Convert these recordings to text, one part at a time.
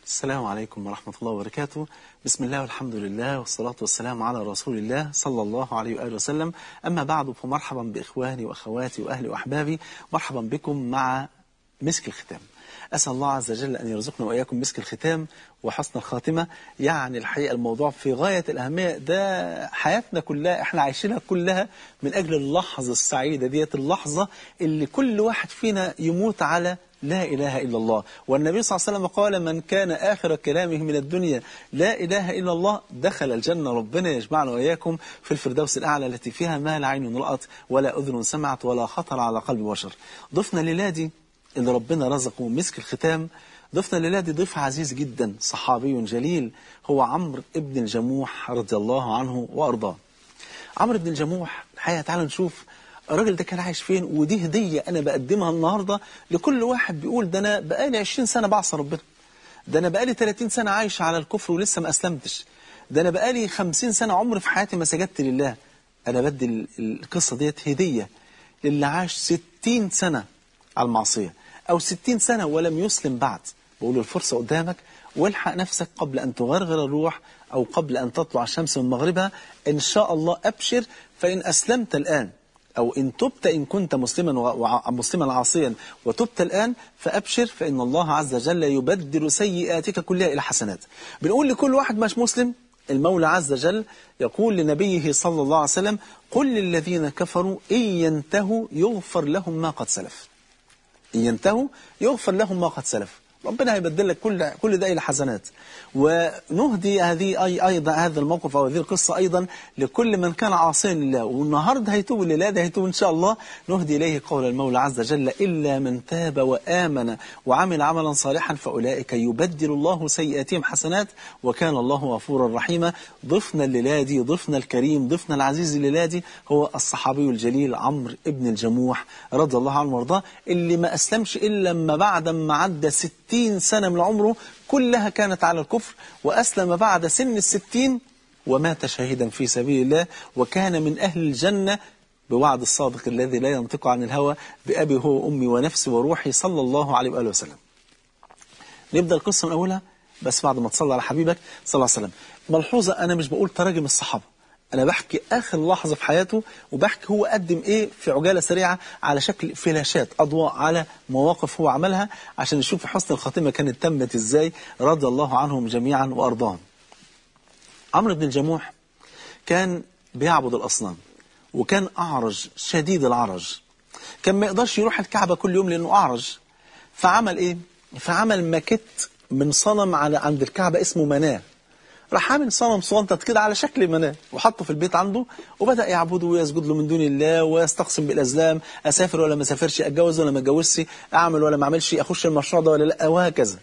السلام عليكم ورحمة الله وبركاته بسم الله والحمد لله والصلاة والسلام على رسول الله صلى الله عليه وآله وسلم أما بعد فمرحبا بإخواني وأخواتي وأهلي وأحبابي مرحبا بكم مع مسك الختام أسأل الله عز وجل أن يرزقنا وإياكم مسك الختام وحسن الخاتمة يعني الحقيقة الموضوع في غاية الأهمية ده حياتنا كلها احنا عايشينها كلها من أجل اللحظة السعيدة ديت اللحظة اللي كل واحد فينا يموت على لا إله إلا الله والنبي صلى الله عليه وسلم قال من كان آخر كلامه من الدنيا لا إله إلا الله دخل الجنة ربنا يجمعنا وإياكم في الفردوس الأعلى التي فيها ما لا عين رأت ولا أذن سمعت ولا خطر على قلب بشر ضفنا ليلادي اللي ربنا رزقه مسك الختام ضفنا ليلادي ضيف عزيز جدا صحابي جليل هو عمرو ابن الجموح رضي الله عنه وأرضاه عمرو بن الجموح الحقيقة تعالوا نشوف الراجل ده كان عايش فين ودي هدية أنا بقدمها النهاردة لكل واحد بيقول ده أنا بقالي 20 سنة بعصى ربنا ده أنا بقالي 30 سنة عايش على الكفر ولسه ما أسلمتش ده أنا بقالي 50 سنة عمر في حياتي ما سجدت لله أنا بدي ال- القصة ديت هدية للي عاش 60 سنة على المعصية أو 60 سنة ولم يسلم بعد بقول له الفرصة قدامك والحق نفسك قبل أن تغرغر الروح أو قبل أن تطلع الشمس من مغربها إن شاء الله أبشر فإن أسلمت الآن أو إن تبت إن كنت مسلما وع- مسلما عاصيا وتبت الآن فأبشر فإن الله عز وجل يبدل سيئاتك كلها إلى حسنات بنقول لكل واحد مش مسلم المولى عز وجل يقول لنبيه صلى الله عليه وسلم قل للذين كفروا إن ينتهوا يغفر لهم ما قد سلف إن ينتهوا يغفر لهم ما قد سلف ربنا هيبدل لك كل كل ده الى حسنات ونهدي هذه اي ايضا هذا الموقف او هذه القصه ايضا لكل من كان عاصيا لله والنهارده هيتوب لله ده هيتوب ان شاء الله نهدي اليه قول المولى عز وجل الا من تاب وامن وعمل عملا صالحا فاولئك يبدل الله سيئاتهم حسنات وكان الله غفورا رحيما ضفنا الليلادي ضفنا الكريم ضفنا العزيز الليلادي هو الصحابي الجليل عمرو ابن الجموح رضي الله عنه وارضاه اللي ما اسلمش الا لما بعد ما عدى 60 سنه من عمره كلها كانت على الكفر واسلم بعد سن الستين ومات شهيدا في سبيل الله وكان من اهل الجنه بوعد الصادق الذي لا ينطق عن الهوى بأبي هو أمي ونفسي وروحي صلى الله عليه وآله وسلم نبدأ القصة من أولها بس بعد ما تصلى على حبيبك صلى الله عليه وسلم ملحوظة أنا مش بقول تراجم الصحابة أنا بحكي آخر لحظة في حياته وبحكي هو قدم إيه في عجالة سريعة على شكل فلاشات أضواء على مواقف هو عملها عشان نشوف حسن الخاتمة كانت تمت إزاي رضي الله عنهم جميعا وأرضاهم عمرو بن الجموح كان بيعبد الأصنام وكان أعرج شديد العرج كان ما يقدرش يروح الكعبة كل يوم لأنه أعرج فعمل إيه؟ فعمل ماكيت من صنم على عند الكعبة اسمه مناه راح عامل صنم صغنطط كده على شكل مناه وحطه في البيت عنده وبدأ يعبده ويسجد له من دون الله ويستقسم بالأزلام أسافر ولا ما أسافرش أتجوز ولا ما أتجوزش أعمل ولا ما أعملش أخش المشروع ده ولا لا وهكذا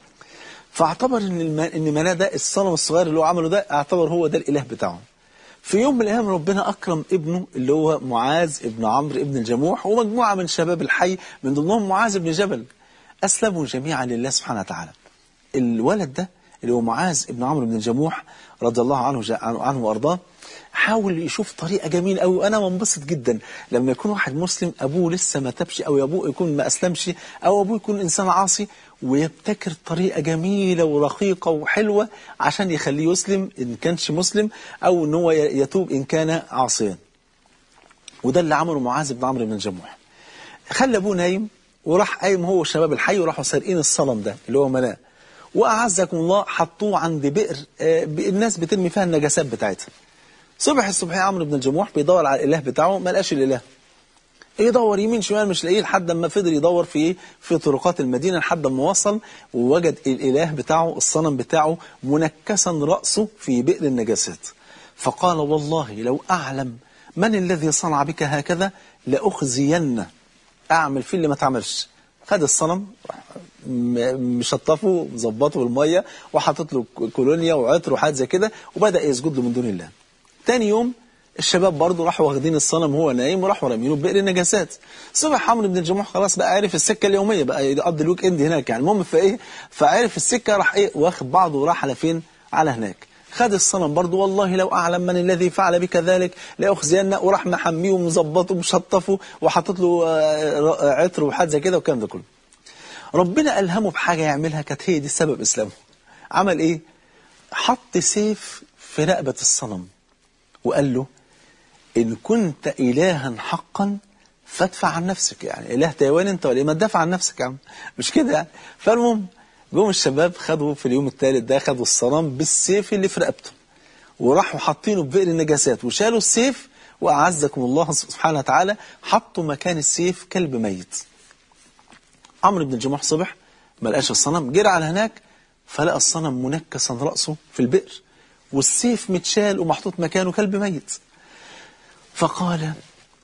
فاعتبر ان الم... ان مناه ده الصنم الصغير اللي هو عمله ده اعتبر هو ده الاله بتاعه في يوم من الايام ربنا اكرم ابنه اللي هو معاذ ابن عمرو ابن الجموح ومجموعه من شباب الحي من ضمنهم معاذ بن جبل اسلموا جميعا لله سبحانه وتعالى الولد ده اللي هو معاذ ابن عمرو بن الجموح رضي الله عنه جا- عنه وارضاه حاول يشوف طريقه جميله قوي وانا منبسط جدا لما يكون واحد مسلم ابوه لسه ما تبش او ابوه يكون ما اسلمش او ابوه يكون انسان عاصي ويبتكر طريقه جميله ورقيقه وحلوه عشان يخليه يسلم ان كانش مسلم او ان هو ي- يتوب ان كان عاصيا وده اللي عمله معاذ بن عمرو بن الجموح خلى ابوه نايم وراح قايم هو وشباب الحي وراحوا سارقين الصنم ده اللي هو مناه واعزكم الله حطوه عند بئر آه، ب- الناس بترمي فيها النجاسات بتاعتها صبح الصبح عمرو بن الجموح بيدور على الاله بتاعه ما لقاش الاله يدور يمين شمال مش لاقيه لحد ما فضل يدور في ايه في طرقات المدينه لحد ما وصل ووجد الاله بتاعه الصنم بتاعه منكسا راسه في بئر النجاسات فقال والله لو اعلم من الذي صنع بك هكذا لاخزين اعمل فيه اللي ما تعملش خد الصنم راح م- مشطفه مظبطه بالميه وحاطط له كولونيا وعطر وحاجات زي كده وبدا يسجد له من دون الله تاني يوم الشباب برضه راحوا واخدين الصنم وهو نايم وراحوا رامينه بئر النجاسات صبح عمرو بن الجموح خلاص بقى عارف السكه اليوميه بقى يقضي الويك اند هناك يعني المهم فايه فعرف السكه راح ايه واخد بعضه وراح على فين على هناك خد الصنم برضه والله لو اعلم من الذي فعل بك ذلك لاخزين وراح محميه ومظبطه ومشطفه وحاطط له آه، عطر وحاجات زي كده والكلام ده كله ربنا ألهمه بحاجة يعملها كانت هي دي السبب إسلامه عمل ايه حط سيف في رقبة الصنم وقال له إن كنت إلها حقا فادفع عن نفسك يعني إله تايوان أنت ولا إيه ما تدافع عن نفسك يا عم مش كده يعني فالمهم جم الشباب خدوا في اليوم الثالث ده خدوا الصنم بالسيف اللي في رقبته وراحوا حاطينه ببئر النجاسات وشالوا السيف وأعزكم الله سبحانه وتعالى حطوا مكان السيف كلب ميت عمرو بن الجموح صبح ما لقاش الصنم جرى على هناك فلقى الصنم منكسا رأسه في البئر والسيف متشال ومحطوط مكانه كلب ميت فقال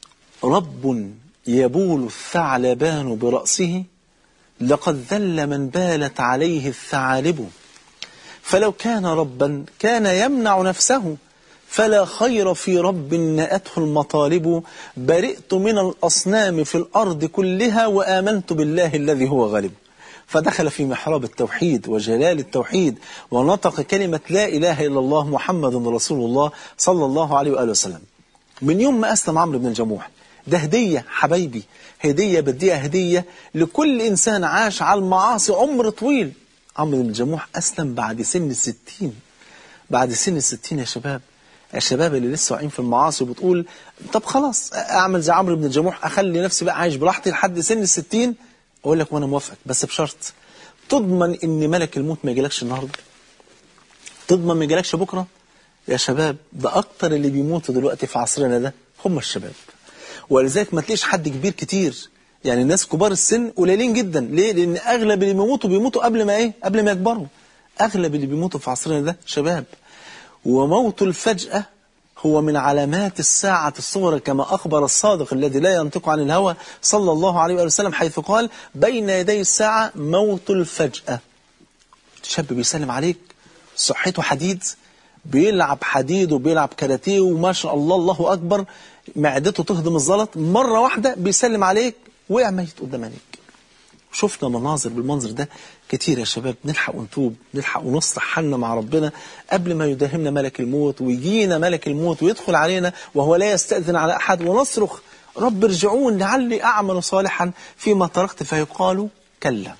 رب يبول الثعلبان برأسه لقد ذل من بالت عليه الثعالب فلو كان ربا كان يمنع نفسه فلا خير في رب نأته المطالب برئت من الأصنام في الأرض كلها وآمنت بالله الذي هو غالب فدخل في محراب التوحيد وجلال التوحيد ونطق كلمة لا إله إلا الله محمد رسول الله صلى الله عليه وآله وسلم من يوم ما أسلم عمرو بن الجموح ده هدية حبايبي هدية بديها هدية لكل إنسان عاش على المعاصي عمر طويل عمرو بن الجموح أسلم بعد سن الستين بعد سن الستين يا شباب الشباب اللي لسه واقعين في المعاصي وبتقول طب خلاص أعمل زي عمرو بن الجموح أخلي نفسي بقى عايش براحتي لحد سن الستين أقول لك وأنا موافقك بس بشرط تضمن إن ملك الموت ما يجيلكش النهاردة تضمن ما يجيلكش بكرة يا شباب ده أكتر اللي بيموتوا دلوقتي في عصرنا ده هم الشباب ولذلك ما تلاقيش حد كبير كتير يعني الناس كبار السن قليلين جدا ليه؟ لأن أغلب اللي بيموتوا بيموتوا قبل ما إيه؟ قبل ما يكبروا أغلب اللي بيموتوا في عصرنا ده شباب وموت الفجأة هو من علامات الساعة الصغرى كما أخبر الصادق الذي لا ينطق عن الهوى صلى الله عليه وآله وسلم حيث قال بين يدي الساعة موت الفجأة شاب بيسلم عليك صحته حديد بيلعب حديد وبيلعب كاراتيه وما شاء الله الله أكبر معدته تهضم الزلط مرة واحدة بيسلم عليك وقع ميت قدام عينيك شفنا مناظر بالمنظر ده كتير يا شباب نلحق ونتوب نلحق ونصلح حالنا مع ربنا قبل ما يداهمنا ملك الموت ويجينا ملك الموت ويدخل علينا وهو لا يستأذن على أحد ونصرخ رب ارجعون لعلي أعمل صالحا فيما تركت فيقال كلا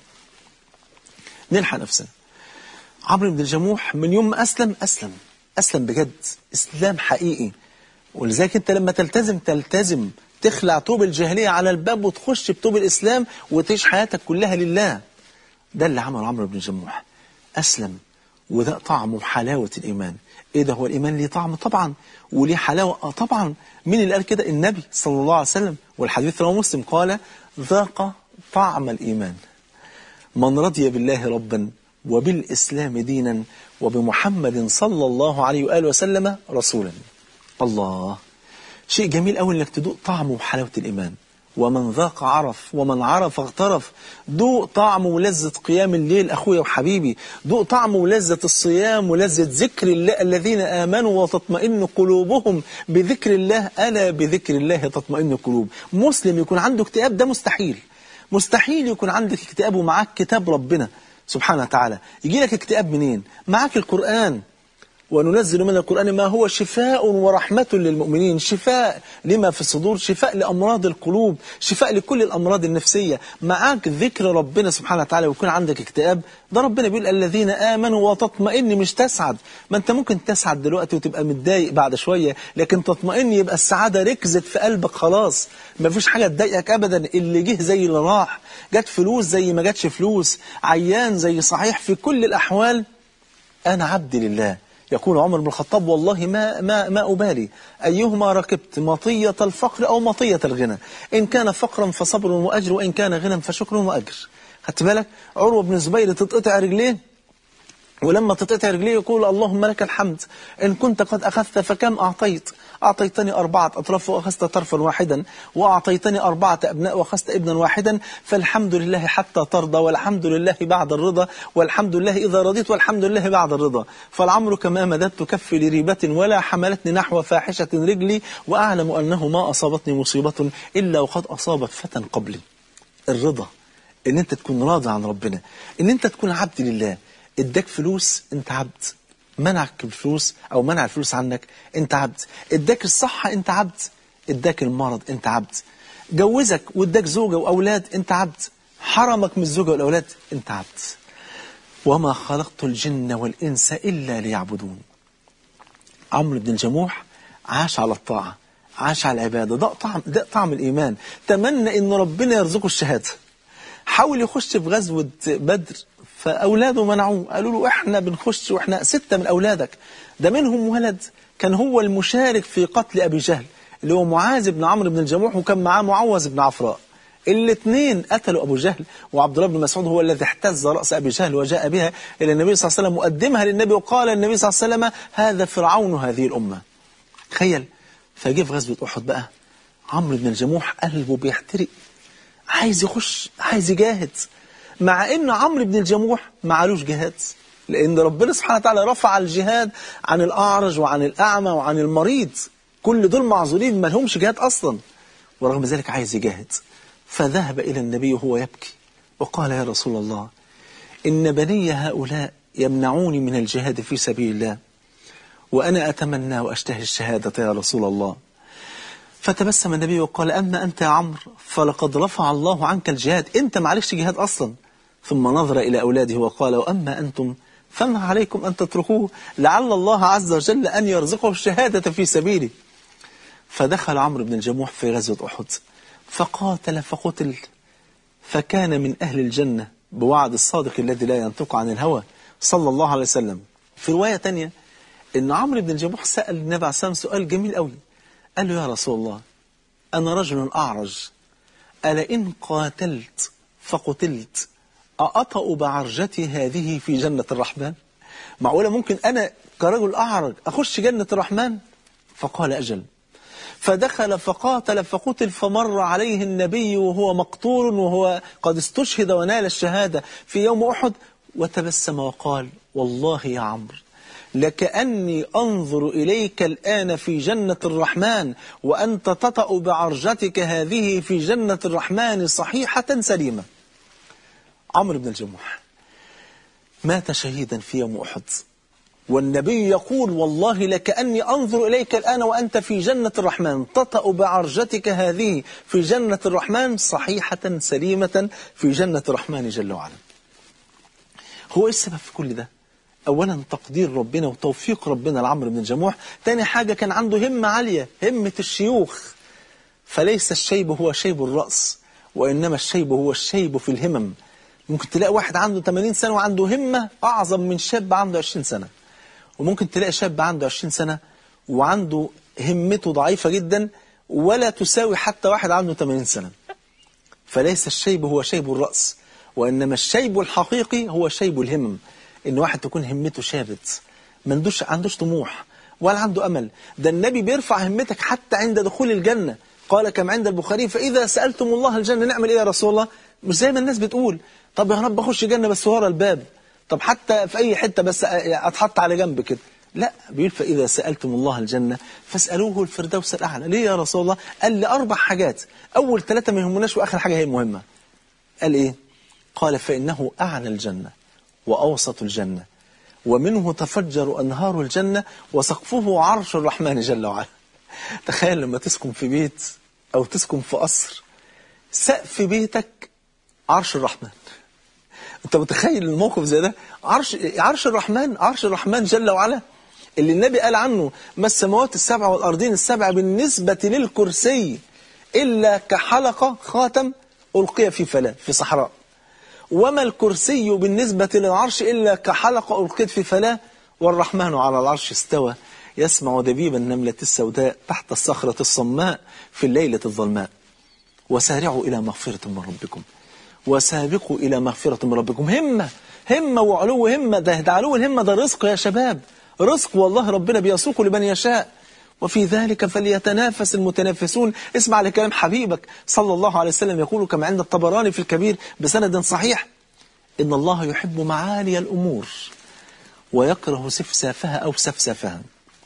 نلحق نفسنا عمرو بن الجموح من يوم ما أسلم أسلم أسلم بجد إسلام حقيقي ولذلك أنت لما تلتزم تلتزم تخلع طوب الجاهلية على الباب وتخش بطوب الإسلام وتعيش حياتك كلها لله ده اللي عمل عمرو بن الجموح أسلم وده طعمه وحلاوة الإيمان إيه ده هو الإيمان ليه طعم طبعا وليه حلاوة آه طبعا مين اللي قال كده النبي صلى الله عليه وسلم والحديث رواه مسلم قال ذاق طعم الإيمان من رضي بالله ربا وبالإسلام دينا وبمحمد صلى الله عليه وآله وسلم رسولا الله شيء جميل قوي انك تدوق طعمه وحلاوة الإيمان ومن ذاق عرف ومن عرف اغترف دوق طعم ولذة قيام الليل أخويا وحبيبي دوق طعم ولذة الصيام ولذة ذكر الله الذين آمنوا وتطمئن قلوبهم بذكر الله ألا بذكر الله تطمئن القلوب مسلم يكون عنده اكتئاب ده مستحيل مستحيل يكون عندك اكتئاب ومعاك كتاب ربنا سبحانه وتعالى يجي لك اكتئاب منين معاك القرآن وننزل من القرآن ما هو شفاء ورحمة للمؤمنين شفاء لما في الصدور شفاء لأمراض القلوب شفاء لكل الأمراض النفسية معاك ذكر ربنا سبحانه وتعالى ويكون عندك اكتئاب ده ربنا بيقول الذين آمنوا وتطمئن مش تسعد ما انت ممكن تسعد دلوقتي وتبقى متضايق بعد شوية لكن تطمئن يبقى السعادة ركزت في قلبك خلاص ما فيش حاجة تضايقك أبدا اللي جه زي اللي راح جت فلوس زي ما جاتش فلوس عيان زي صحيح في كل الأحوال أنا عبد لله يقول عمر بن الخطاب والله ما ما ما أبالي أيهما ركبت مطية الفقر أو مطية الغنى إن كان فقرا فصبر وأجر وإن كان غنى فشكر وأجر خدت بالك عروة بن الزبير تتقطع رجليه ولما تتقطع رجليه يقول اللهم لك الحمد إن كنت قد أخذت فكم أعطيت أعطيتني أربعة أطراف وأخذت طرفا واحدا وأعطيتني أربعة أبناء وأخذت ابنا واحدا فالحمد لله حتى ترضى والحمد لله بعد الرضا والحمد لله إذا رضيت والحمد لله بعد الرضا فالعمر كما مددت كفي لريبة ولا حملتني نحو فاحشة رجلي وأعلم أنه ما أصابتني مصيبة إلا وقد أصابت فتى قبلي الرضا ان انت تكون راضي عن ربنا ان انت تكون عبد لله اداك فلوس انت عبد منعك الفلوس او منع الفلوس عنك انت عبد اداك الصحة انت عبد اداك المرض انت عبد جوزك واداك زوجة واولاد انت عبد حرمك من الزوجة والاولاد انت عبد وما خلقت الجن والإنس إلا ليعبدون عمرو بن الجموح عاش على الطاعة عاش على العبادة ده طعم, ده طعم الإيمان تمنى إن ربنا يرزقه الشهادة حاول يخش في غزوة بدر فأولاده منعوه قالوا له إحنا بنخش وإحنا ستة من أولادك ده منهم ولد كان هو المشارك في قتل أبي جهل اللي هو معاذ بن عمرو بن الجموح وكان معاه معوذ بن عفراء الاثنين قتلوا أبو جهل وعبد الله بن مسعود هو الذي احتز رأس أبي جهل وجاء بها إلى النبي صلى الله عليه وسلم مقدمها للنبي وقال النبي صلى الله عليه وسلم هذا فرعون هذه الأمة تخيل فجه في غزوة أحد بقى عمرو بن الجموح قلبه بيحترق عايز يخش عايز يجاهد مع ان عمرو بن الجموح معلوش جهاد لان ربنا سبحانه وتعالى رفع الجهاد عن الاعرج وعن الاعمى وعن المريض كل دول معذورين ما لهمش جهاد اصلا ورغم ذلك عايز يجاهد فذهب الى النبي وهو يبكي وقال يا رسول الله ان بني هؤلاء يمنعوني من الجهاد في سبيل الله وانا اتمنى واشتهي الشهاده يا رسول الله فتبسم النبي وقال أما أنت يا عمرو فلقد رفع الله عنك الجهاد أنت معلكش جهاد أصلا ثم نظر إلى أولاده وقال وأما أنتم فما عليكم أن تتركوه لعل الله عز وجل أن يرزقه الشهادة في سبيله فدخل عمرو بن الجموح في غزوة أحد فقاتل فقتل فكان من أهل الجنة بوعد الصادق الذي لا ينطق عن الهوى صلى الله عليه وسلم في رواية تانية إن عمرو بن الجموح سأل النبي عليه السلام سؤال جميل قوي قال له يا رسول الله أنا رجل أعرج ألا إن قاتلت فقتلت أأطأ بعرجتي هذه في جنة الرحمن معقولة ممكن أنا كرجل أعرج أخش جنة الرحمن فقال أجل فدخل فقاتل فقتل فمر عليه النبي وهو مقتول وهو قد استشهد ونال الشهادة في يوم أحد وتبسم وقال والله يا عمرو لكأني أنظر إليك الآن في جنة الرحمن وأنت تطأ بعرجتك هذه في جنة الرحمن صحيحة سليمة عمرو بن الجموح مات شهيدا في يوم أحد والنبي يقول والله لكأني أنظر إليك الآن وأنت في جنة الرحمن تطأ بعرجتك هذه في جنة الرحمن صحيحة سليمة في جنة الرحمن جل وعلا هو إيه السبب في كل ده؟ أولا تقدير ربنا وتوفيق ربنا لعمرو بن الجموح تاني حاجة كان عنده همة عالية همة الشيوخ فليس الشيب هو شيب الرأس وإنما الشيب هو الشيب في الهمم ممكن تلاقي واحد عنده 80 سنة وعنده همة أعظم من شاب عنده 20 سنة وممكن تلاقي شاب عنده 20 سنة وعنده همته ضعيفة جدا ولا تساوي حتى واحد عنده 80 سنة فليس الشيب هو شيب الرأس وإنما الشيب الحقيقي هو شيب الهمم ان واحد تكون همته شابت ما عندوش عندوش طموح ولا عنده امل ده النبي بيرفع همتك حتى عند دخول الجنه قال كما عند البخاري فاذا سالتم الله الجنه نعمل ايه يا رسول الله مش زي ما الناس بتقول طب يا رب اخش جنه بس ورا الباب طب حتى في اي حته بس اتحط على جنب كده لا بيقول فاذا سالتم الله الجنه فاسالوه الفردوس الاعلى ليه يا رسول الله قال لي اربع حاجات اول ثلاثه ما يهمناش واخر حاجه هي المهمه قال ايه قال فانه اعلى الجنه وأوسط الجنة ومنه تفجر أنهار الجنة وسقفه عرش الرحمن جل وعلا تخيل لما تسكن في بيت أو تسكن في قصر سقف بيتك عرش الرحمن أنت متخيل الموقف زي ده عرش, عرش الرحمن عرش الرحمن جل وعلا اللي النبي قال عنه ما السماوات السبع والأرضين السبع بالنسبة للكرسي إلا كحلقة خاتم ألقي في فلاة في صحراء وما الكرسي بالنسبة للعرش إلا كحلقة ألقيت في فلاة والرحمن على العرش استوى يسمع دبيب النملة السوداء تحت الصخرة الصماء في الليلة الظلماء وسارعوا إلى مغفرة من ربكم وسابقوا إلى مغفرة من ربكم همة همة وعلو همة ده, ده علو الهمة ده رزق يا شباب رزق والله ربنا بيسوق لمن يشاء وفي ذلك فليتنافس المتنافسون اسمع لكلام حبيبك صلى الله عليه وسلم يقول كما عند الطبراني في الكبير بسند صحيح إن الله يحب معالي الأمور ويكره سفسافها أو سفسافها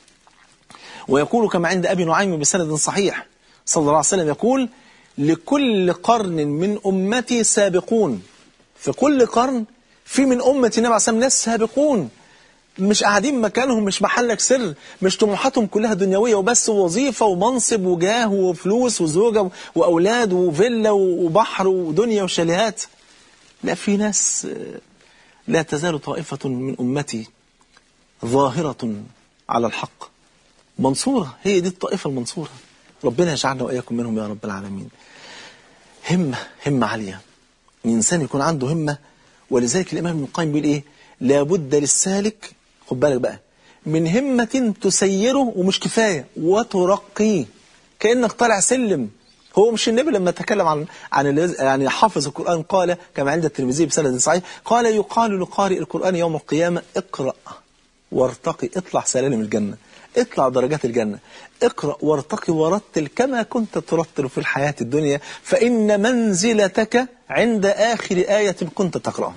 ويقول كما عند أبي نعيم بسند صحيح صلى الله عليه وسلم يقول لكل قرن من أمتي سابقون في كل قرن في من أمتي نبع سام ناس سابقون مش قاعدين مكانهم مش محلك سر مش طموحاتهم كلها دنيوية وبس وظيفة ومنصب وجاه وفلوس وزوجة وأولاد وفيلا وبحر ودنيا وشاليهات لا في ناس لا تزال طائفة من أمتي ظاهرة على الحق منصورة هي دي الطائفة المنصورة ربنا يجعلنا وإياكم منهم يا رب العالمين همة همة عالية الإنسان يكون عنده همة ولذلك الإمام ابن القيم بيقول إيه لابد للسالك خد بالك بقى من همة تسيره ومش كفاية وترقيه كأنك طالع سلم هو مش النبي لما تكلم عن عن يعني حافظ القرآن قال كما عند الترمذي بسند صحيح قال يقال لقارئ القرآن يوم القيامة اقرأ وارتقي اطلع سلالم الجنة اطلع درجات الجنة اقرأ وارتقي ورتل كما كنت ترتل في الحياة الدنيا فإن منزلتك عند آخر آية كنت تقرأها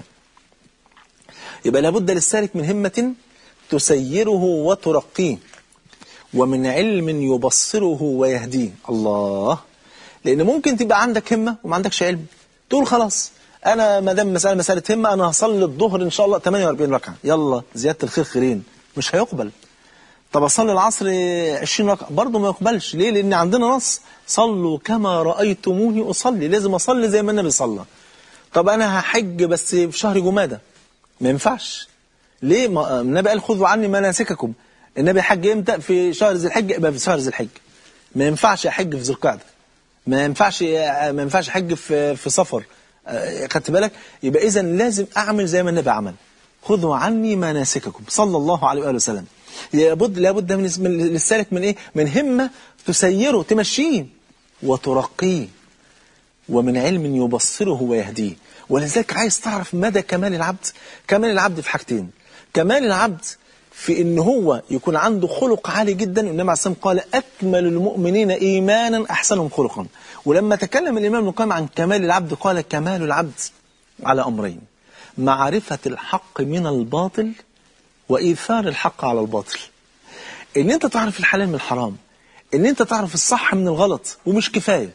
يبقى لابد للسالك من همة تسيره وترقيه ومن علم يبصره ويهديه الله لأن ممكن تبقى عندك همة وما عندكش علم تقول خلاص أنا ما دام مسألة مسألة همة أنا هصلي الظهر إن شاء الله 48 ركعة يلا زيادة الخير خيرين مش هيقبل طب أصلي العصر 20 ركعة برضه ما يقبلش ليه لأن عندنا نص صلوا كما رأيتموني أصلي لازم أصلي زي ما النبي صلى طب أنا هحج بس في شهر جمادة ما ينفعش ليه ما النبي قال خذوا عني مناسككم النبي حج امتى في شهر ذي الحج يبقى في شهر ذي الحج ما ينفعش احج في ذي القعده ما ينفعش ما ينفعش احج في في سفر خدت بالك يبقى اذا لازم اعمل زي ما النبي عمل خذوا عني مناسككم صلى الله عليه واله وسلم لابد لابد من للسالك من ايه من همه تسيره تمشيه وترقيه ومن علم يبصره ويهديه ولذلك عايز تعرف مدى كمال العبد كمال العبد في حاجتين كمال العبد في ان هو يكون عنده خلق عالي جدا النبي عليه الصلاه قال اكمل المؤمنين ايمانا احسنهم خلقا ولما تكلم الامام ابن القيم عن كمال العبد قال كمال العبد على امرين معرفه الحق من الباطل وايثار الحق على الباطل ان انت تعرف الحلال من الحرام ان انت تعرف الصح من الغلط ومش كفايه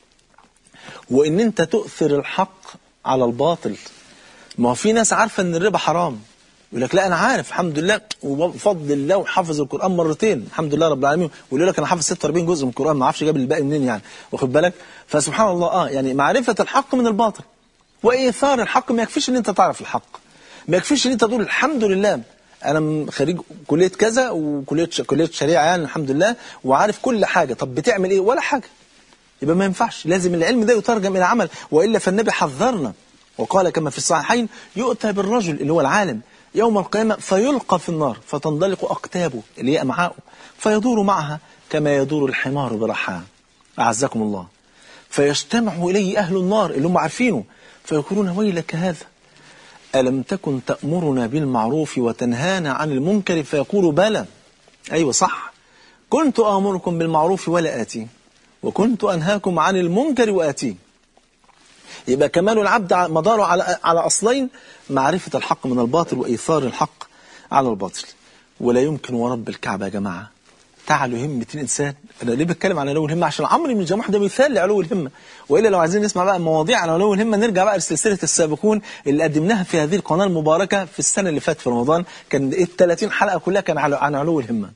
وان انت تؤثر الحق على الباطل ما هو في ناس عارفه ان الربا حرام يقول لك لا انا عارف الحمد لله وبفضل الله وحافظ القران مرتين الحمد لله رب العالمين ويقول لك انا حافظ 46 جزء من القران ما اعرفش جاب الباقي منين يعني واخد بالك فسبحان الله اه يعني معرفه الحق من الباطل وايثار الحق ما يكفيش ان انت تعرف الحق ما يكفيش ان انت تقول الحمد لله انا خريج كليه كذا وكليه كليه شريعه يعني الحمد لله وعارف كل حاجه طب بتعمل ايه ولا حاجه يبقى ما ينفعش لازم العلم ده يترجم الى عمل والا فالنبي حذرنا وقال كما في الصحيحين يؤتى بالرجل اللي هو العالم يوم القيامة فيلقى في النار فتنطلق أقتابه اللي هي أمعاؤه فيدور معها كما يدور الحمار برحاه أعزكم الله فيجتمع إليه أهل النار اللي هم عارفينه فيقولون ويلك هذا ألم تكن تأمرنا بالمعروف وتنهانا عن المنكر فيقول بلى أيوة صح كنت آمركم بالمعروف ولا آتي وكنت أنهاكم عن المنكر وآتيه يبقى كمال العبد مداره على على أصلين معرفة الحق من الباطل وإيثار الحق على الباطل ولا يمكن ورب الكعبة يا جماعة تعلو همة الإنسان أنا ليه بتكلم عن علو الهمة عشان عمرو بن الجماح ده مثال لعلو الهمة وإلا لو عايزين نسمع بقى مواضيع عن علو الهمة نرجع بقى لسلسلة السابقون اللي قدمناها في هذه القناة المباركة في السنة اللي فاتت في رمضان كان ال 30 حلقة كلها كان عن علو الهمة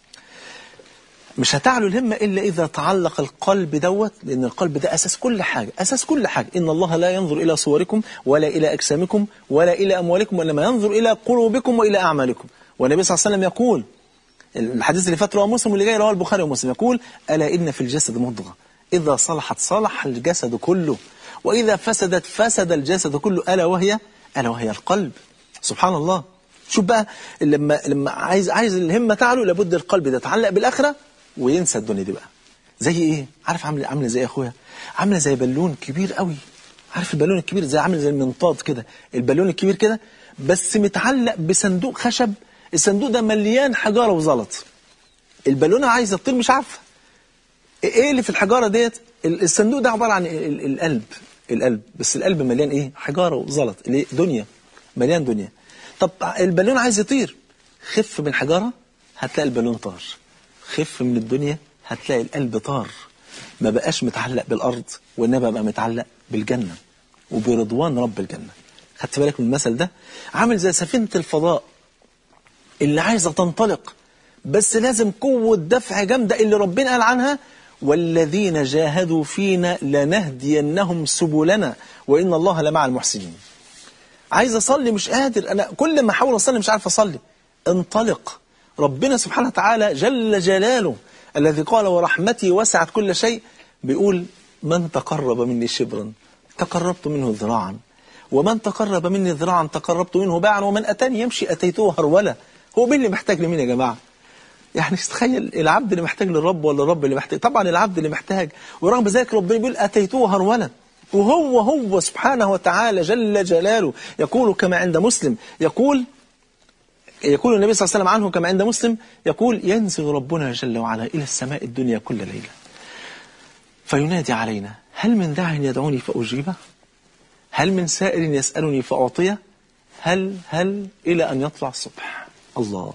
مش هتعلو الهمة إلا إذا تعلق القلب دوت لأن القلب ده أساس كل حاجة أساس كل حاجة إن الله لا ينظر إلى صوركم ولا إلى أجسامكم ولا إلى أموالكم وإنما ينظر إلى قلوبكم وإلى أعمالكم والنبي صلى الله عليه وسلم يقول الحديث اللي فات رواه مسلم واللي جاي رواه البخاري ومسلم يقول ألا إن في الجسد مضغة إذا صلحت صلح الجسد كله وإذا فسدت فسد الجسد كله ألا وهي ألا وهي القلب سبحان الله شوف بقى لما لما عايز عايز الهمة تعلو لابد القلب ده يتعلق بالآخرة وينسى الدنيا دي بقى زي ايه عارف عامله عامله زي اخويا عامله زي بالون كبير قوي عارف البالون الكبير زي عامل زي المنطاد كده البالون الكبير كده بس متعلق بصندوق خشب الصندوق ده مليان حجاره وزلط البالونه عايزه تطير مش عارفه ايه اللي في الحجاره ديت الصندوق ده عباره عن القلب القلب بس القلب مليان ايه حجاره وزلط اللي دنيا مليان دنيا طب البالون عايز يطير خف من الحجاره هتلاقي البالون طار خف من الدنيا هتلاقي القلب طار ما بقاش متعلق بالأرض وإنما بقى متعلق بالجنة وبرضوان رب الجنة خدت بالك من المثل ده عامل زي سفينة الفضاء اللي عايزة تنطلق بس لازم قوة دفع جامدة اللي ربنا قال عنها والذين جاهدوا فينا لنهدينهم سبلنا وإن الله لمع المحسنين عايز اصلي مش قادر انا كل ما احاول اصلي مش عارف اصلي انطلق ربنا سبحانه وتعالى جل جلاله الذي قال ورحمتي وسعت كل شيء بيقول من تقرب مني شبرا تقربت منه ذراعا ومن تقرب مني ذراعا تقربت منه باعا ومن اتاني يمشي اتيته هرولا هو مين اللي محتاج لمين يا جماعه يعني تخيل العبد اللي محتاج للرب ولا الرب اللي محتاج طبعا العبد اللي محتاج ورغم ذلك ربنا بيقول اتيته هرولا وهو هو سبحانه وتعالى جل جلاله يقول كما عند مسلم يقول يقول النبي صلى الله عليه وسلم عنه كما عند مسلم يقول ينزل ربنا جل وعلا إلى السماء الدنيا كل ليلة فينادي علينا هل من داع يدعوني فأجيبه هل من سائل يسألني فأعطيه هل هل إلى أن يطلع الصبح الله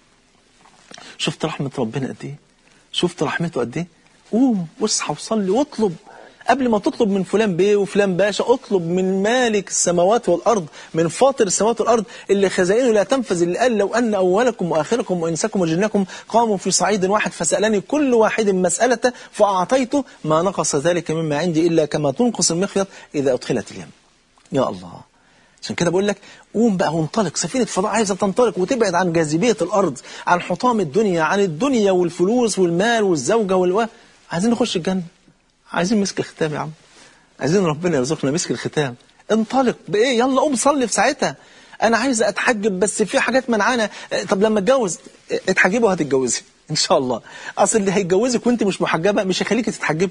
شفت رحمة ربنا قد إيه شفت رحمته قد إيه قوم واصحى وصلي واطلب قبل ما تطلب من فلان بيه وفلان باشا اطلب من مالك السماوات والأرض من فاطر السماوات والأرض اللي خزائنه لا تنفذ اللي قال لو أن أولكم وآخركم وإنسكم وجنكم قاموا في صعيد واحد فسألني كل واحد مسألة فأعطيته ما نقص ذلك مما عندي إلا كما تنقص المخيط إذا أدخلت اليم يا الله عشان كده بقول لك قوم بقى وانطلق سفينة فضاء عايزة تنطلق وتبعد عن جاذبية الأرض عن حطام الدنيا عن الدنيا والفلوس والمال والزوجة والو عايزين نخش الجنة عايزين مسك الختام يا عم عايزين ربنا يرزقنا مسك الختام انطلق بايه يلا قوم صلي في ساعتها انا عايز اتحجب بس في حاجات منعانا طب لما اتجوز اتحجبي وهتتجوزي ان شاء الله اصل اللي هيتجوزك وانت مش محجبه مش هيخليكي تتحجبي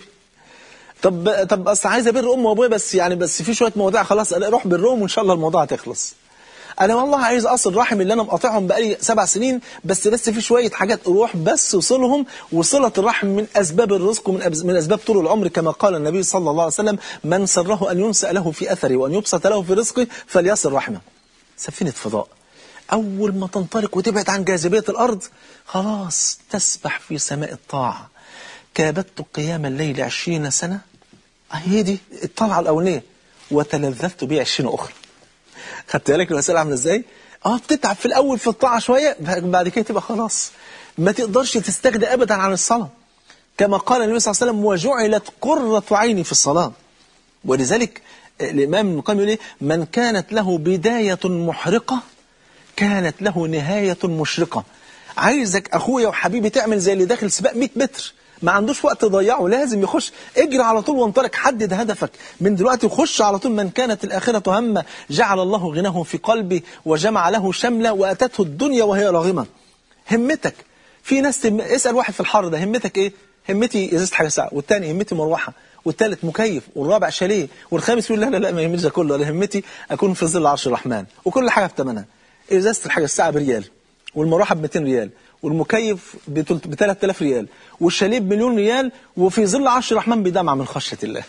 طب طب اصل عايز ابر ام وابويا بس يعني بس في شويه مواضيع خلاص روح برهم وان شاء الله الموضوع هتخلص انا والله عايز اصل رحم اللي انا مقاطعهم بقالي سبع سنين بس بس في شويه حاجات روح بس وصلهم وصله الرحم من اسباب الرزق ومن من اسباب طول العمر كما قال النبي صلى الله عليه وسلم من سره ان ينسأ له في اثره وان يبسط له في رزقه فليصل رحمه سفينه فضاء اول ما تنطلق وتبعد عن جاذبيه الارض خلاص تسبح في سماء الطاعه كابدت قيام الليل عشرين سنه هي دي الطلعه الاولانيه وتلذذت بها عشرين اخرى خدت بالك المسألة عاملة ازاي؟ اه بتتعب في الأول في الطاعة شوية بعد كده تبقى خلاص ما تقدرش تستغنى أبدا عن الصلاة كما قال النبي صلى الله عليه وسلم وجعلت قرة عيني في الصلاة ولذلك الإمام ابن القيم يقول ايه من كانت له بداية محرقة كانت له نهاية مشرقة عايزك أخويا وحبيبي تعمل زي اللي داخل سباق 100 متر ما عندوش وقت تضيعه لازم يخش اجري على طول وانطلق حدد هدفك من دلوقتي وخش على طول من كانت الآخرة همه جعل الله غناه في قلبي وجمع له شملة وأتته الدنيا وهي راغمة همتك في ناس تم... اسأل واحد في الحر ده همتك ايه همتي ازازه حاجه ساعه والثاني همتي مروحه والثالث مكيف والرابع شاليه والخامس يقول لا لا لا ما يهمنيش ده كله انا همتي اكون في ظل عرش الرحمن وكل حاجه بثمنها ازازه الحاجه الساعه بريال والمروحه ب 200 ريال والمكيف ب 3000 ريال والشاليه بمليون ريال وفي ظل عرش الرحمن بدمعه من خشيه الله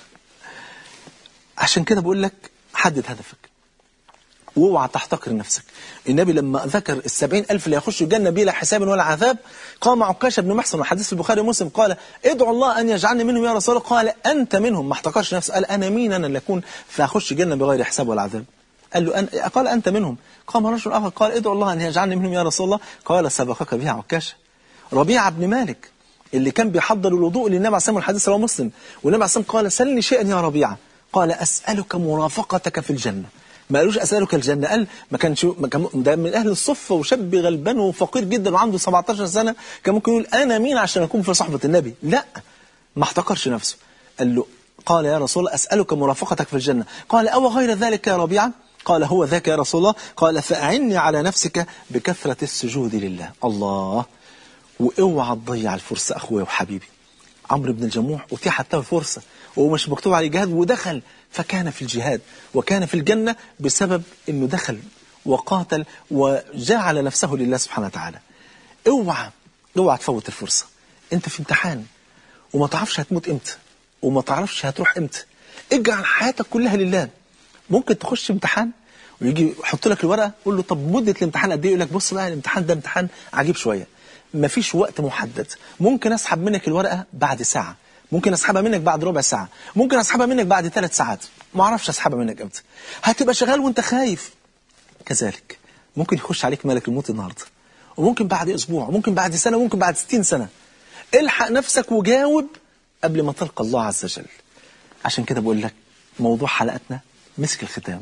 عشان كده بقول لك حدد هدفك واوعى تحتقر نفسك النبي لما ذكر السبعين ألف اللي يخشوا الجنة بلا حساب ولا عذاب قام عكاشة بن محصن والحديث في البخاري ومسلم قال ادعو الله أن يجعلني منهم يا رسول الله قال أنت منهم ما احتقرش نفسه قال أنا مين أنا اللي أكون فأخش الجنة بغير حساب ولا عذاب قال له أن... قال أنت منهم قام رجل آخر قال ادعو الله أن يجعلني منهم يا رسول الله قال سبقك بها عكاشة ربيعة بن مالك اللي كان بيحضر الوضوء للنبي عليه الصلاة الحديث رواه مسلم والنبي عليه الصلاة قال سلني شيئا يا ربيعة قال أسألك مرافقتك في الجنة ما قالوش أسألك الجنة قال ما كانش ما كان ده من أهل الصفة وشاب غلبان وفقير جدا وعنده 17 سنة كان ممكن يقول أنا مين عشان أكون في صحبة النبي لا ما احتقرش نفسه قال له قال يا رسول الله أسألك مرافقتك في الجنة قال أو غير ذلك يا ربيعة قال هو ذاك يا رسول الله قال فأعني على نفسك بكثرة السجود لله الله واوعى تضيع الفرصة أخويا وحبيبي عمرو بن الجموح أتيحت له الفرصة وهو مش مكتوب عليه جهاد ودخل فكان في الجهاد وكان في الجنة بسبب أنه دخل وقاتل وجعل نفسه لله سبحانه وتعالى اوعى اوعى تفوت الفرصة انت في امتحان وما تعرفش هتموت امتى وما تعرفش هتروح امتى اجعل حياتك كلها لله ممكن تخش امتحان ويجي يحط لك الورقه قول له طب مده الامتحان قد ايه يقول لك بص بقى الامتحان ده امتحان عجيب شويه مفيش وقت محدد ممكن اسحب منك الورقه بعد ساعه ممكن اسحبها منك بعد ربع ساعه ممكن اسحبها منك بعد ثلاث ساعات ما اعرفش اسحبها منك امتى هتبقى شغال وانت خايف كذلك ممكن يخش عليك ملك الموت النهارده وممكن بعد اسبوع وممكن بعد سنه وممكن بعد 60 سنه الحق نفسك وجاوب قبل ما تلقى الله عز وجل عشان كده بقول لك موضوع حلقتنا مسك الختام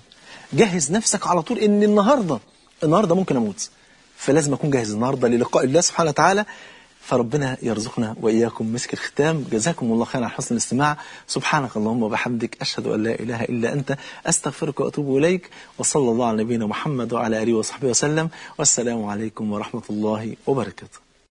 جهز نفسك على طول ان النهارده النهارده ممكن اموت فلازم اكون جاهز النهارده للقاء الله سبحانه وتعالى فربنا يرزقنا واياكم مسك الختام جزاكم الله خيرا على حسن الاستماع سبحانك اللهم وبحمدك اشهد ان لا اله الا انت استغفرك واتوب اليك وصلى الله على نبينا محمد وعلى اله وصحبه وسلم والسلام عليكم ورحمه الله وبركاته